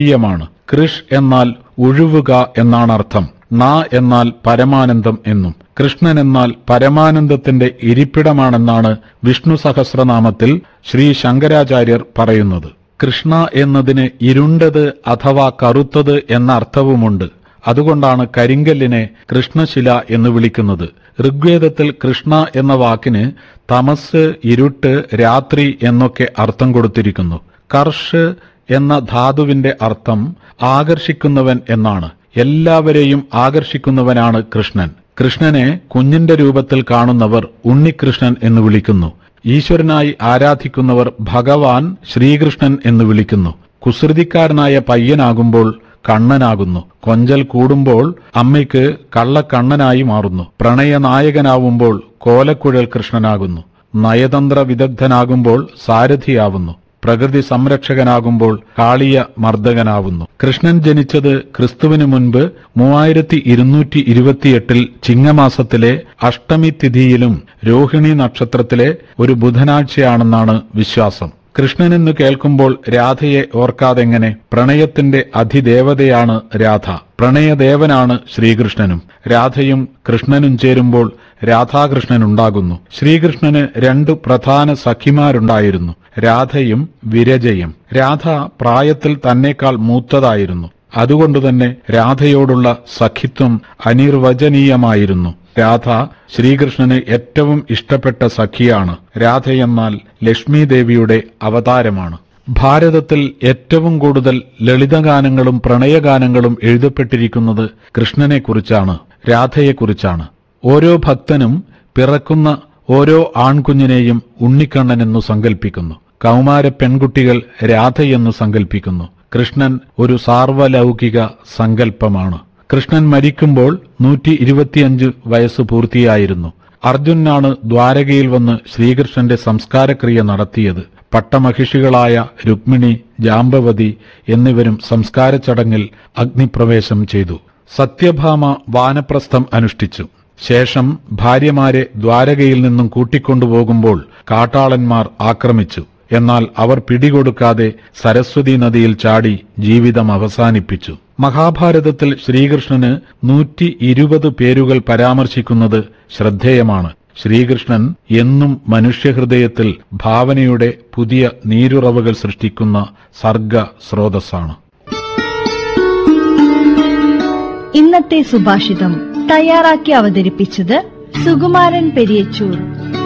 മാണ് കൃഷ് എന്നാൽ ഒഴുവുക എന്നാണ് അർത്ഥം ന എന്നാൽ പരമാനന്ദം എന്നും കൃഷ്ണൻ എന്നാൽ പരമാനന്ദത്തിന്റെ ഇരിപ്പിടമാണെന്നാണ് വിഷ്ണു സഹസ്രനാമത്തിൽ ശ്രീ ശങ്കരാചാര്യർ പറയുന്നത് കൃഷ്ണ എന്നതിന് ഇരുണ്ടത് അഥവാ കറുത്തത് എന്ന അർത്ഥവുമുണ്ട് അതുകൊണ്ടാണ് കരിങ്കല്ലിനെ കൃഷ്ണശില എന്ന് വിളിക്കുന്നത് ഋഗ്വേദത്തിൽ കൃഷ്ണ എന്ന വാക്കിന് തമസ് ഇരുട്ട് രാത്രി എന്നൊക്കെ അർത്ഥം കൊടുത്തിരിക്കുന്നു കർഷ് എന്ന ധാതുവിന്റെ അർത്ഥം ആകർഷിക്കുന്നവൻ എന്നാണ് എല്ലാവരെയും ആകർഷിക്കുന്നവനാണ് കൃഷ്ണൻ കൃഷ്ണനെ കുഞ്ഞിന്റെ രൂപത്തിൽ കാണുന്നവർ ഉണ്ണികൃഷ്ണൻ എന്ന് വിളിക്കുന്നു ഈശ്വരനായി ആരാധിക്കുന്നവർ ഭഗവാൻ ശ്രീകൃഷ്ണൻ എന്ന് വിളിക്കുന്നു കുസൃതിക്കാരനായ പയ്യനാകുമ്പോൾ കണ്ണനാകുന്നു കൊഞ്ചൽ കൂടുമ്പോൾ അമ്മയ്ക്ക് കള്ളക്കണ്ണനായി മാറുന്നു പ്രണയനായകനാവുമ്പോൾ കോലക്കുഴൽ കൃഷ്ണനാകുന്നു നയതന്ത്ര വിദഗ്ധനാകുമ്പോൾ സാരഥിയാവുന്നു പ്രകൃതി സംരക്ഷകനാകുമ്പോൾ കാളിയ മർദ്ദകനാവുന്നു കൃഷ്ണൻ ജനിച്ചത് ക്രിസ്തുവിന് മുൻപ് മൂവായിരത്തി ഇരുന്നൂറ്റി ഇരുപത്തിയെട്ടിൽ ചിങ്ങമാസത്തിലെ അഷ്ടമി തിഥിയിലും രോഹിണി നക്ഷത്രത്തിലെ ഒരു ബുധനാഴ്ചയാണെന്നാണ് വിശ്വാസം കൃഷ്ണൻ എന്ന് കേൾക്കുമ്പോൾ രാധയെ ഓർക്കാതെങ്ങനെ പ്രണയത്തിന്റെ അധിദേവതയാണ് രാധ പ്രണയദേവനാണ് ശ്രീകൃഷ്ണനും രാധയും കൃഷ്ണനും ചേരുമ്പോൾ രാധാകൃഷ്ണനുണ്ടാകുന്നു ശ്രീകൃഷ്ണന് രണ്ടു പ്രധാന സഖിമാരുണ്ടായിരുന്നു രാധയും വിരജയും രാധ പ്രായത്തിൽ തന്നെക്കാൾ മൂത്തതായിരുന്നു അതുകൊണ്ടുതന്നെ രാധയോടുള്ള സഖിത്വം അനിർവചനീയമായിരുന്നു രാധ ശ്രീകൃഷ്ണന് ഏറ്റവും ഇഷ്ടപ്പെട്ട സഖിയാണ് രാധയെന്നാൽ ലക്ഷ്മി ദേവിയുടെ അവതാരമാണ് ഭാരതത്തിൽ ഏറ്റവും കൂടുതൽ ലളിതഗാനങ്ങളും പ്രണയഗാനങ്ങളും എഴുതപ്പെട്ടിരിക്കുന്നത് കൃഷ്ണനെക്കുറിച്ചാണ് രാധയെക്കുറിച്ചാണ് ഓരോ ഭക്തനും പിറക്കുന്ന ഓരോ ആൺകുഞ്ഞിനെയും ഉണ്ണിക്കണ്ണനെന്നു സങ്കൽപ്പിക്കുന്നു കൗമാര പെൺകുട്ടികൾ രാധയെന്ന് സങ്കൽപ്പിക്കുന്നു കൃഷ്ണൻ ഒരു സാർവലൗകിക സങ്കല്പമാണ് കൃഷ്ണൻ മരിക്കുമ്പോൾ നൂറ്റി ഇരുപത്തിയഞ്ച് വയസ്സ് പൂർത്തിയായിരുന്നു അർജുനാണ് ദ്വാരകയിൽ വന്ന് ശ്രീകൃഷ്ണന്റെ സംസ്കാരക്രിയ നടത്തിയത് പട്ടമഹിഷികളായ രുക്മിണി ജാമ്പവതി എന്നിവരും സംസ്കാര ചടങ്ങിൽ അഗ്നിപ്രവേശം ചെയ്തു സത്യഭാമ വാനപ്രസ്ഥം അനുഷ്ഠിച്ചു ശേഷം ഭാര്യമാരെ ദ്വാരകയിൽ നിന്നും കൂട്ടിക്കൊണ്ടുപോകുമ്പോൾ കാട്ടാളന്മാർ ആക്രമിച്ചു എന്നാൽ അവർ പിടികൊടുക്കാതെ സരസ്വതി നദിയിൽ ചാടി ജീവിതം അവസാനിപ്പിച്ചു മഹാഭാരതത്തിൽ ശ്രീകൃഷ്ണന് നൂറ്റി ഇരുപത് പേരുകൾ പരാമർശിക്കുന്നത് ശ്രദ്ധേയമാണ് ശ്രീകൃഷ്ണൻ എന്നും മനുഷ്യഹൃദയത്തിൽ ഭാവനയുടെ പുതിയ നീരുറവുകൾ സൃഷ്ടിക്കുന്ന സർഗ സ്രോതസ്സാണ് ഇന്നത്തെ സുഭാഷിതം തയ്യാറാക്കി അവതരിപ്പിച്ചത് സുകുമാരൻ പെരിയച്ചൂർ